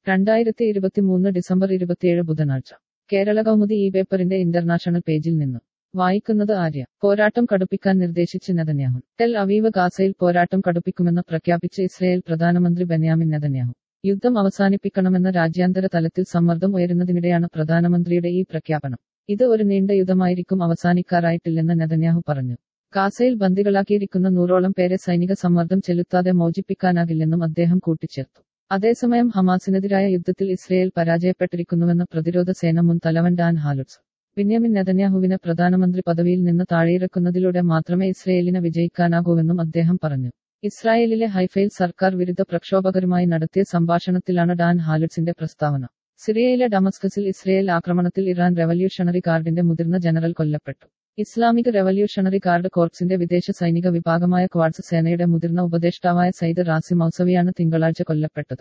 രണ്ടായിരത്തി ഇരുപത്തിമൂന്ന് ഡിസംബർ ഇരുപത്തിയേഴ് ബുധനാഴ്ച കേരള കൗമുദി ഈ പേപ്പറിന്റെ ഇന്റർനാഷണൽ പേജിൽ നിന്ന് വായിക്കുന്നത് ആര്യ പോരാട്ടം കടുപ്പിക്കാൻ നിർദ്ദേശിച്ച് നെതന്യാഹു ടെൽ അവീവ് ഗാസയിൽ പോരാട്ടം കടുപ്പിക്കുമെന്ന് പ്രഖ്യാപിച്ച് ഇസ്രയേൽ പ്രധാനമന്ത്രി ബെന്യാമിൻ നെതന്യാഹു യുദ്ധം അവസാനിപ്പിക്കണമെന്ന രാജ്യാന്തര തലത്തിൽ സമ്മർദ്ദം ഉയരുന്നതിനിടെയാണ് പ്രധാനമന്ത്രിയുടെ ഈ പ്രഖ്യാപനം ഇത് ഒരു നീണ്ട യുദ്ധമായിരിക്കും അവസാനിക്കാറായിട്ടില്ലെന്ന് നെതന്യാഹു പറഞ്ഞു ഗാസയിൽ ബന്ദികളാക്കിയിരിക്കുന്ന നൂറോളം പേരെ സൈനിക സമ്മർദ്ദം ചെലുത്താതെ മോചിപ്പിക്കാനാകില്ലെന്നും അദ്ദേഹം കൂട്ടിച്ചേർത്തു അതേസമയം ഹമാസിനെതിരായ യുദ്ധത്തിൽ ഇസ്രയേൽ പരാജയപ്പെട്ടിരിക്കുന്നുവെന്ന് പ്രതിരോധ സേന മുൻ തലവൻ ഡാൻ ഹാലുട്സ് ബെന്യാമിൻ നെതന്യാഹുവിനെ പ്രധാനമന്ത്രി പദവിയിൽ നിന്ന് താഴെയിറക്കുന്നതിലൂടെ മാത്രമേ ഇസ്രയേലിന് വിജയിക്കാനാകൂവെന്നും അദ്ദേഹം പറഞ്ഞു ഇസ്രായേലിലെ ഹൈഫയിൽ സർക്കാർ വിരുദ്ധ പ്രക്ഷോഭകരുമായി നടത്തിയ സംഭാഷണത്തിലാണ് ഡാൻ ഹാലുട്സിന്റെ പ്രസ്താവന സിറിയയിലെ ഡമസ്കസിൽ ഇസ്രയേൽ ആക്രമണത്തിൽ ഇറാൻ റെവല്യൂഷണറി ഗാർഡിന്റെ മുതിർന്ന ജനറൽ കൊല്ലപ്പെട്ടു ഇസ്ലാമിക് റെവല്യൂഷണറി ഗാർഡ് കോർപ്സിന്റെ വിദേശ സൈനിക വിഭാഗമായ ക്വാഡ്സ് സേനയുടെ മുതിർന്ന ഉപദേഷ്ടാവായ സയ്യിദ് റാസി മൗസവിയാണ് തിങ്കളാഴ്ച കൊല്ലപ്പെട്ടത്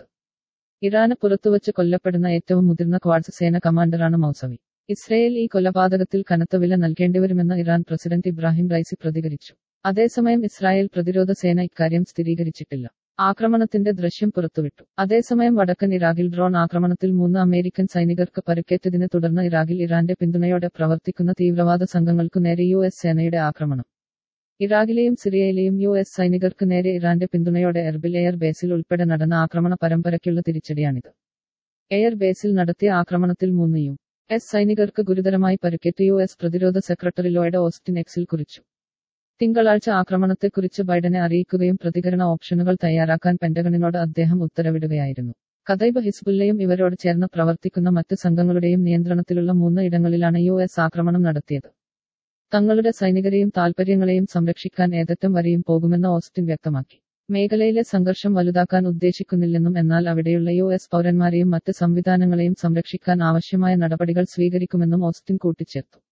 ഇറാന് പുറത്തുവച്ച് കൊല്ലപ്പെടുന്ന ഏറ്റവും മുതിർന്ന ക്വാഡ്സ് സേന കമാൻഡറാണ് മൗസവി ഇസ്രയേൽ ഈ കൊലപാതകത്തിൽ കനത്ത വില നൽകേണ്ടിവരുമെന്ന് ഇറാൻ പ്രസിഡന്റ് ഇബ്രാഹിം റൈസി പ്രതികരിച്ചു അതേസമയം ഇസ്രായേൽ പ്രതിരോധ സേന ഇക്കാര്യം സ്ഥിരീകരിച്ചിട്ടില്ല ആക്രമണത്തിന്റെ ദൃശ്യം പുറത്തുവിട്ടു അതേസമയം വടക്കൻ ഇറാഖിൽ ഡ്രോൺ ആക്രമണത്തിൽ മൂന്ന് അമേരിക്കൻ സൈനികർക്ക് പരിക്കേറ്റതിനെ തുടർന്ന് ഇറാഖിൽ ഇറാന്റെ പിന്തുണയോടെ പ്രവർത്തിക്കുന്ന തീവ്രവാദ സംഘങ്ങൾക്കു നേരെ യു എസ് സേനയുടെ ആക്രമണം ഇറാഖിലെയും സിറിയയിലെയും യു എസ് സൈനികർക്ക് നേരെ ഇറാന്റെ പിന്തുണയോടെ എർബിൽ എയർ ബേസിൽ ഉൾപ്പെടെ നടന്ന ആക്രമണ പരമ്പരയ്ക്കുള്ള തിരിച്ചടിയാണിത് എയർ ബേസിൽ നടത്തിയ ആക്രമണത്തിൽ മൂന്ന് യു എസ് സൈനികർക്ക് ഗുരുതരമായി പരിക്കേറ്റ് യു എസ് പ്രതിരോധ സെക്രട്ടറി ലോയുടെ ഓസ്റ്റിൻ എക്സിൽ കുറിച്ചു തിങ്കളാഴ്ച ആക്രമണത്തെക്കുറിച്ച് ബൈഡനെ അറിയിക്കുകയും പ്രതികരണ ഓപ്ഷനുകൾ തയ്യാറാക്കാൻ പെന്റഗണിനോട് അദ്ദേഹം ഉത്തരവിടുകയായിരുന്നു കതൈബ് ഹിസ്ബുല്ലയും ഇവരോട് ചേർന്ന് പ്രവർത്തിക്കുന്ന മറ്റ് സംഘങ്ങളുടെയും നിയന്ത്രണത്തിലുള്ള മൂന്ന് ഇടങ്ങളിലാണ് യു എസ് ആക്രമണം നടത്തിയത് തങ്ങളുടെ സൈനികരെയും താൽപര്യങ്ങളെയും സംരക്ഷിക്കാൻ ഏതറ്റം വരെയും പോകുമെന്ന് ഓസ്റ്റിൻ വ്യക്തമാക്കി മേഖലയിലെ സംഘർഷം വലുതാക്കാൻ ഉദ്ദേശിക്കുന്നില്ലെന്നും എന്നാൽ അവിടെയുള്ള യു എസ് പൗരന്മാരെയും മറ്റ് സംവിധാനങ്ങളെയും സംരക്ഷിക്കാൻ ആവശ്യമായ നടപടികൾ സ്വീകരിക്കുമെന്നും ഓസ്റ്റിൻ കൂട്ടിച്ചേർത്തു